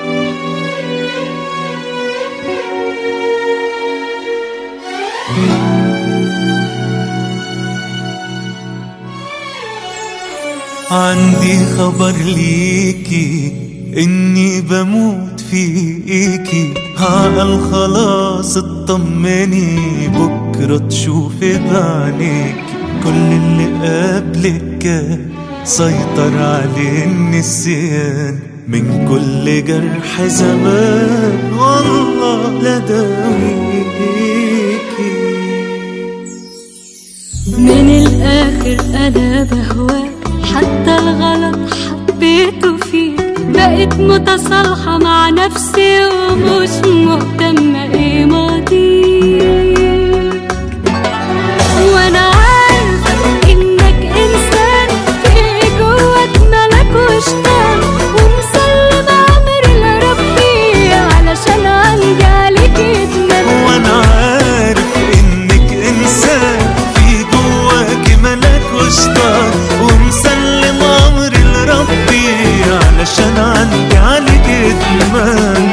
عندي خبر ليكي اني بموت فيكي عقل خلاص اطمني بكرة تشوفي بعينيكي كل اللي قبلك كان سيطر عليه النسيان من كل جرح زمان والله لداويكي من الآخر أنا بهواك حتى الغلط حبيته فيك بقيت متصالحة مع نفسي ومش مهتمة ايه ماضيك وانا عارفة انك انسان في جواك ملك وشطان ومسلم امري لربي علشان عندي عليك ادمان وانا عارف انك انسان في جواك ملاك وشطان ومسلم امري لربي علشان عندي عليك ادمان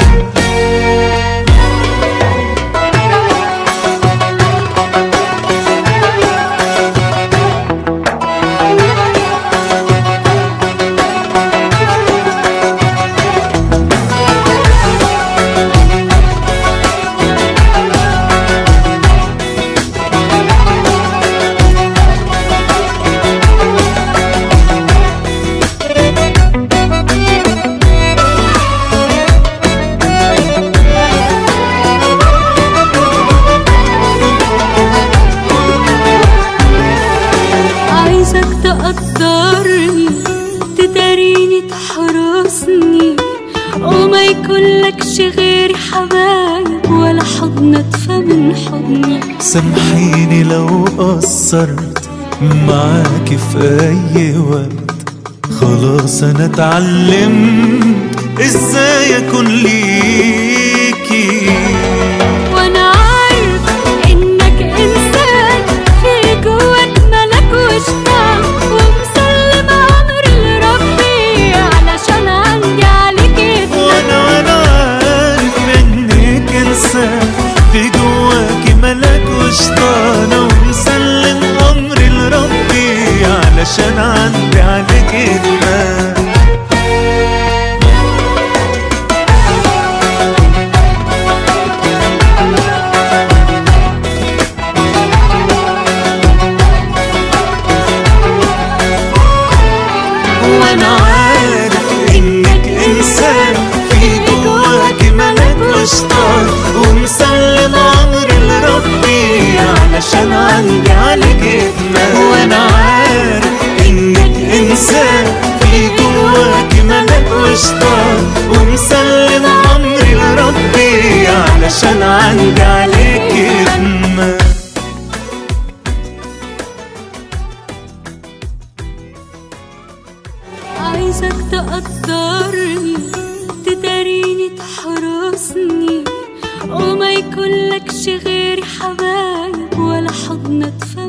عايزك تقدرني تداريني تحرسني وما يكونلكش غيري حبايب ولا حضن ادفى من حضنك سامحيني لو قصرت معاكي في اي وقت خلاص انا اتعلمت ازاي اكون ليكي وانا عارفة انك انسان في جواك ملك وشطان ومسلم امري لربي علشان عندي عليك ادمان وانا وانا عارف انك انسان في جواكي ملاك وشطانة ومسلم امري لربي علشان عندي عليك ادمان وانا عارف انك انسان في جواك ملاك وشطان ومسلم امري لربي علشان عندي عليك ادمان وانا عارف انك انسان في جواك ملاك وشطان ومسلم امري لربي علشان عندي عليك ادمان عايزك تقدرني تداريني تحرسني وما يكونلكش غيري حبايب ولا حضن ادفى